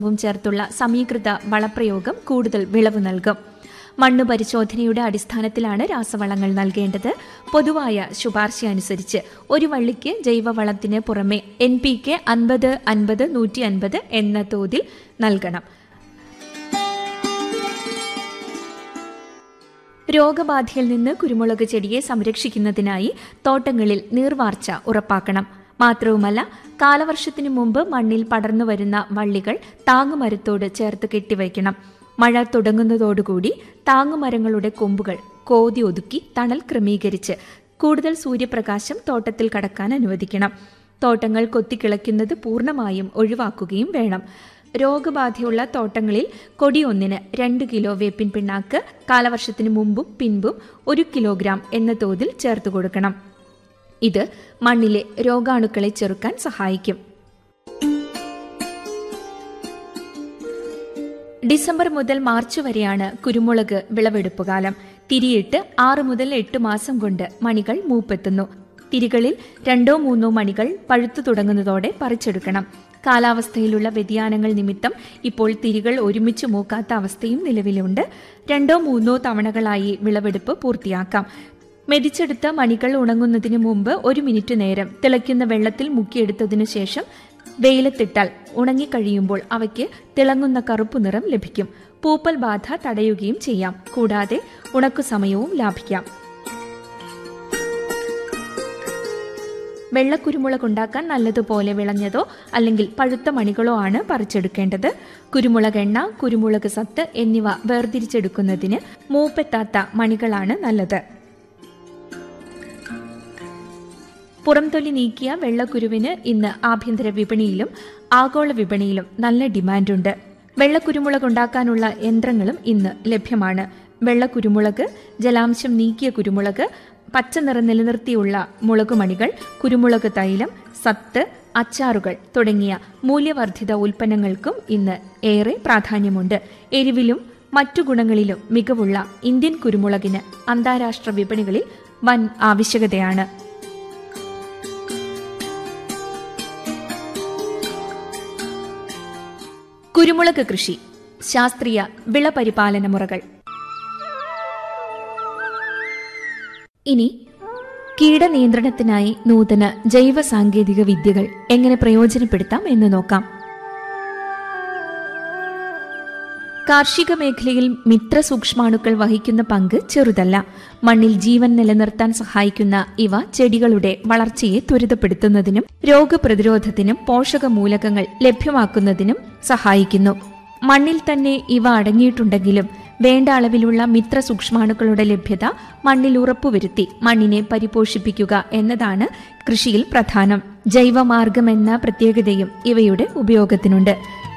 വും ചേർത്തുള്ള സമീകൃത വളപ്രയോഗം കൂടുതൽ വിളവ് നൽകും മണ്ണ് പരിശോധനയുടെ അടിസ്ഥാനത്തിലാണ് രാസവളങ്ങൾ നൽകേണ്ടത് പൊതുവായ ശുപാർശ അനുസരിച്ച് ഒരു വള്ളിക്ക് ജൈവവളത്തിന് പുറമെ എൻ പി കെ അൻപത് അൻപത് നൂറ്റി അൻപത് എന്ന തോതിൽ നൽകണം രോഗബാധയിൽ നിന്ന് കുരുമുളക് ചെടിയെ സംരക്ഷിക്കുന്നതിനായി തോട്ടങ്ങളിൽ നീർവാർച്ച ഉറപ്പാക്കണം മാത്രവുമല്ല കാലവർഷത്തിനു മുമ്പ് മണ്ണിൽ പടർന്നു വരുന്ന വള്ളികൾ താങ്ങുമരത്തോട് ചേർത്ത് കെട്ടിവയ്ക്കണം മഴ തുടങ്ങുന്നതോടുകൂടി താങ്ങുമരങ്ങളുടെ കൊമ്പുകൾ കോതി ഒതുക്കി തണൽ ക്രമീകരിച്ച് കൂടുതൽ സൂര്യപ്രകാശം തോട്ടത്തിൽ കടക്കാൻ അനുവദിക്കണം തോട്ടങ്ങൾ കൊത്തിക്കിളയ്ക്കുന്നത് പൂർണ്ണമായും ഒഴിവാക്കുകയും വേണം രോഗബാധയുള്ള തോട്ടങ്ങളിൽ കൊടിയൊന്നിന് രണ്ട് കിലോ വേപ്പിൻ പിണ്ണാക്ക് കാലവർഷത്തിന് മുമ്പും പിൻപും ഒരു കിലോഗ്രാം എന്ന തോതിൽ ചേർത്ത് കൊടുക്കണം ഇത് മണ്ണിലെ രോഗാണുക്കളെ ചെറുക്കാൻ സഹായിക്കും ഡിസംബർ മുതൽ മാർച്ച് വരെയാണ് കുരുമുളക് വിളവെടുപ്പ് കാലം തിരിയിട്ട് ആറ് മുതൽ എട്ട് മാസം കൊണ്ട് മണികൾ മൂപ്പെത്തുന്നു തിരികളിൽ രണ്ടോ മൂന്നോ മണികൾ പഴുത്തു തുടങ്ങുന്നതോടെ പറിച്ചെടുക്കണം കാലാവസ്ഥയിലുള്ള വ്യതിയാനങ്ങൾ നിമിത്തം ഇപ്പോൾ തിരികൾ ഒരുമിച്ച് മൂക്കാത്ത അവസ്ഥയും നിലവിലുണ്ട് രണ്ടോ മൂന്നോ തവണകളായി വിളവെടുപ്പ് പൂർത്തിയാക്കാം മെതിച്ചെടുത്ത മണികൾ ഉണങ്ങുന്നതിന് മുമ്പ് ഒരു മിനിറ്റ് നേരം തിളയ്ക്കുന്ന വെള്ളത്തിൽ മുക്കിയെടുത്തതിനു ശേഷം വെയിലത്തിട്ടാൽ ഉണങ്ങിക്കഴിയുമ്പോൾ അവയ്ക്ക് തിളങ്ങുന്ന കറുപ്പു നിറം ലഭിക്കും പൂപ്പൽ ബാധ തടയുകയും ചെയ്യാം കൂടാതെ ഉണക്കു സമയവും ലാഭിക്കാം വെള്ളക്കുരുമുളക് ഉണ്ടാക്കാൻ നല്ലതുപോലെ വിളഞ്ഞതോ അല്ലെങ്കിൽ പഴുത്ത മണികളോ ആണ് പറിച്ചെടുക്കേണ്ടത് കുരുമുളക് എണ്ണ കുരുമുളക് സത്ത് എന്നിവ വേർതിരിച്ചെടുക്കുന്നതിന് മൂപ്പെത്താത്ത മണികളാണ് നല്ലത് പുറംതൊലി നീക്കിയ വെള്ളക്കുരുവിന് ഇന്ന് ആഭ്യന്തര വിപണിയിലും ആഗോള വിപണിയിലും നല്ല ഡിമാൻഡുണ്ട് വെള്ളക്കുരുമുളക് ഉണ്ടാക്കാനുള്ള യന്ത്രങ്ങളും ഇന്ന് ലഭ്യമാണ് വെള്ളക്കുരുമുളക് ജലാംശം നീക്കിയ കുരുമുളക് പച്ച നിറം നിലനിർത്തിയുള്ള മുളകുമണികൾ കുരുമുളക് തൈലം സത്ത് അച്ചാറുകൾ തുടങ്ങിയ മൂല്യവർദ്ധിത ഉൽപ്പന്നങ്ങൾക്കും ഇന്ന് ഏറെ പ്രാധാന്യമുണ്ട് എരിവിലും മറ്റു ഗുണങ്ങളിലും മികവുള്ള ഇന്ത്യൻ കുരുമുളകിന് അന്താരാഷ്ട്ര വിപണികളിൽ വൻ ആവശ്യകതയാണ് കുരുമുളക് കൃഷി ശാസ്ത്രീയ വിളപരിപാലന മുറകൾ ഇനി കീടനിയന്ത്രണത്തിനായി നൂതന ജൈവ സാങ്കേതിക വിദ്യകൾ എങ്ങനെ പ്രയോജനപ്പെടുത്താം എന്ന് നോക്കാം കാർഷിക മേഖലയിൽ മിത്ര സൂക്ഷ്മാണുക്കൾ വഹിക്കുന്ന പങ്ക് ചെറുതല്ല മണ്ണിൽ ജീവൻ നിലനിർത്താൻ സഹായിക്കുന്ന ഇവ ചെടികളുടെ വളർച്ചയെ ത്വരിതപ്പെടുത്തുന്നതിനും രോഗപ്രതിരോധത്തിനും പോഷകമൂലകങ്ങൾ ലഭ്യമാക്കുന്നതിനും സഹായിക്കുന്നു മണ്ണിൽ തന്നെ ഇവ അടങ്ങിയിട്ടുണ്ടെങ്കിലും വേണ്ട അളവിലുള്ള മിത്ര സൂക്ഷ്മാണുക്കളുടെ ലഭ്യത മണ്ണിൽ ഉറപ്പുവരുത്തി മണ്ണിനെ പരിപോഷിപ്പിക്കുക എന്നതാണ് കൃഷിയിൽ പ്രധാനം ജൈവമാർഗം എന്ന പ്രത്യേകതയും ഇവയുടെ ഉപയോഗത്തിനുണ്ട്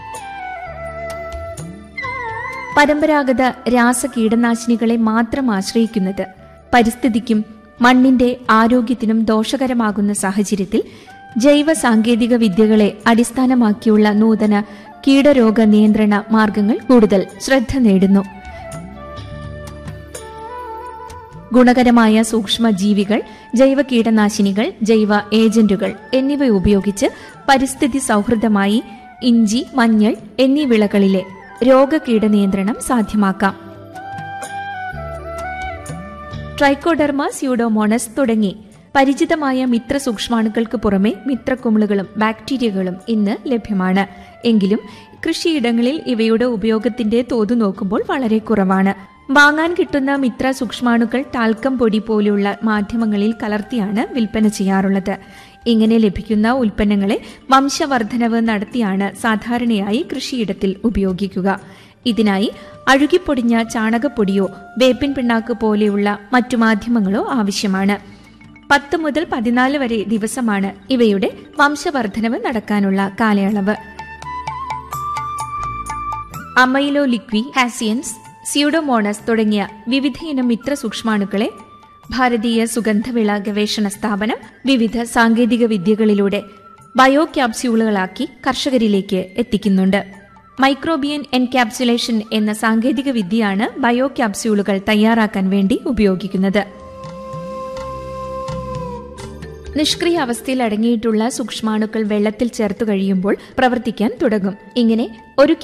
പരമ്പരാഗത രാസ കീടനാശിനികളെ മാത്രം ആശ്രയിക്കുന്നത് പരിസ്ഥിതിക്കും മണ്ണിന്റെ ആരോഗ്യത്തിനും ദോഷകരമാകുന്ന സാഹചര്യത്തിൽ ജൈവ സാങ്കേതിക വിദ്യകളെ അടിസ്ഥാനമാക്കിയുള്ള നൂതന കീടരോഗ നിയന്ത്രണ മാർഗങ്ങൾ കൂടുതൽ ശ്രദ്ധ നേടുന്നു ഗുണകരമായ സൂക്ഷ്മജീവികൾ ജൈവ കീടനാശിനികൾ ജൈവ ഏജന്റുകൾ എന്നിവ ഉപയോഗിച്ച് പരിസ്ഥിതി സൗഹൃദമായി ഇഞ്ചി മഞ്ഞൾ എന്നീ വിളകളിലെ രോഗകീട നിയന്ത്രണം സാധ്യമാക്കാം ട്രൈക്കോഡർമ സ്യൂഡോമോണസ് തുടങ്ങി പരിചിതമായ മിത്ര സൂക്ഷ്മാണുക്കൾക്ക് പുറമെ മിത്രക്കുമിളുകളും ബാക്ടീരിയകളും ഇന്ന് ലഭ്യമാണ് എങ്കിലും കൃഷിയിടങ്ങളിൽ ഇവയുടെ ഉപയോഗത്തിന്റെ തോത് നോക്കുമ്പോൾ വളരെ കുറവാണ് വാങ്ങാൻ കിട്ടുന്ന മിത്ര സൂക്ഷ്മാണുക്കൾ ടാൽക്കം പൊടി പോലെയുള്ള മാധ്യമങ്ങളിൽ കലർത്തിയാണ് വിൽപ്പന ചെയ്യാറുള്ളത് ഇങ്ങനെ ലഭിക്കുന്ന ഉൽപ്പന്നങ്ങളെ വംശവർദ്ധനവ് നടത്തിയാണ് സാധാരണയായി കൃഷിയിടത്തിൽ ഉപയോഗിക്കുക ഇതിനായി അഴുകിപ്പൊടിഞ്ഞ ചാണകപ്പൊടിയോ വേപ്പിൻ പിണ്ണാക്ക് പോലെയുള്ള മറ്റു മാധ്യമങ്ങളോ ആവശ്യമാണ് പത്ത് മുതൽ പതിനാല് വരെ ദിവസമാണ് ഇവയുടെ വംശവർദ്ധനവ് നടക്കാനുള്ള കാലയളവ് അമൈലോ ലിക്വി ഹാസിയൻസ് സ്യൂഡോമോണസ് തുടങ്ങിയ വിവിധയിനം മിത്ര സൂക്ഷ്മാണുക്കളെ ഭാരതീയ സുഗന്ധവിള ഗവേഷണ സ്ഥാപനം വിവിധ സാങ്കേതിക വിദ്യകളിലൂടെ ബയോ ക്യാപ്സ്യൂളുകളാക്കി കർഷകരിലേക്ക് എത്തിക്കുന്നുണ്ട് മൈക്രോബിയൻ എൻക്യാപ്സുലേഷൻ എന്ന സാങ്കേതിക വിദ്യയാണ് ബയോ ക്യാപ്സ്യൂളുകൾ തയ്യാറാക്കാൻ വേണ്ടി ഉപയോഗിക്കുന്നത് നിഷ്ക്രിയ അവസ്ഥയിൽ അടങ്ങിയിട്ടുള്ള സൂക്ഷ്മാണുക്കൾ വെള്ളത്തിൽ ചേർത്തു കഴിയുമ്പോൾ പ്രവർത്തിക്കാൻ തുടങ്ങും ഇങ്ങനെ ഒരു